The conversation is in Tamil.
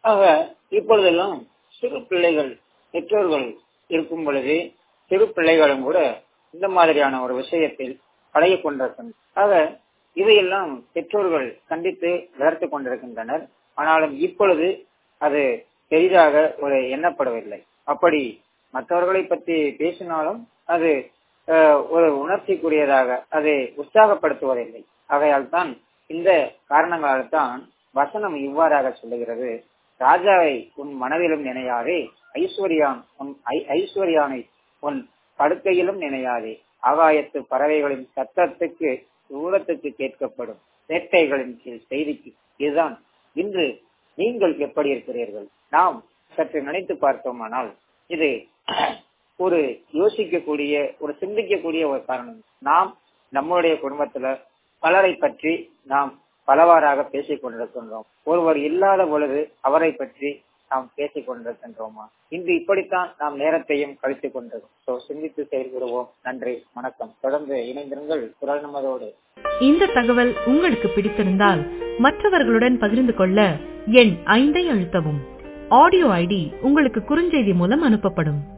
ஆக இப்பொழுதெல்லாம் சிறு பிள்ளைகள் பெற்றோர்கள் இருக்கும் பொழுது சிறு பிள்ளைகளும் கூட இந்த மாதிரியான ஒரு விஷயத்தில் பழகிக் கொண்டிருக்கின்றனர் ஆக இதையெல்லாம் பெற்றோர்கள் கண்டித்து வளர்த்து கொண்டிருக்கின்றனர் ஆனாலும் இப்பொழுது அது பெரிதாக ஒரு எண்ணப்படவில்லை அப்படி மற்றவர்களை பற்றி பேசினாலும் அது ஒரு உணர்ச்சிக்குரியதாக அதை உற்சாகப்படுத்துவதில்லை ஆகையால் தான் இந்த காரணங்களால் தான் வசனம் இவ்வாறாக சொல்லுகிறது ராஜாவை உன் மனதிலும் நினையாதே ஐஸ்வர்யான் உன் ஐஸ்வர்யானை உன் படுக்கையிலும் நினையாதே ஆகாயத்து பறவைகளின் சத்தத்துக்கு தூரத்துக்கு கேட்கப்படும் வேட்டைகளின் கீழ் செய்திக்கு இதுதான் இன்று நீங்கள் எப்படி இருக்கிறீர்கள் நாம் சற்று நினைத்து பார்த்தோமானால் இது ஒரு யோசிக்கக்கூடிய ஒரு சிந்திக்கக்கூடிய ஒரு காரணம் நாம் நம்முடைய குடும்பத்துல பலரை பற்றி நாம் பலவாறாக பேசிக் கொண்டிருக்கின்றோம் ஒருவர் இல்லாத பொழுது அவரை பற்றி நாம் பேசிக் கொண்டிருக்கின்றோமா இன்று இப்படித்தான் நாம் நேரத்தையும் கழித்துக் கொண்டிருக்கோம் சிந்தித்து செயல்படுவோம் நன்றி வணக்கம் தொடர்ந்து இணைந்திருங்கள் குரல் நமதோடு இந்த தகவல் உங்களுக்கு பிடித்திருந்தால் மற்றவர்களுடன் பகிர்ந்து கொள்ள எண் ஐந்தை அழுத்தவும் ஆடியோ ஐடி உங்களுக்கு குறுஞ்செய்தி மூலம் அனுப்பப்படும்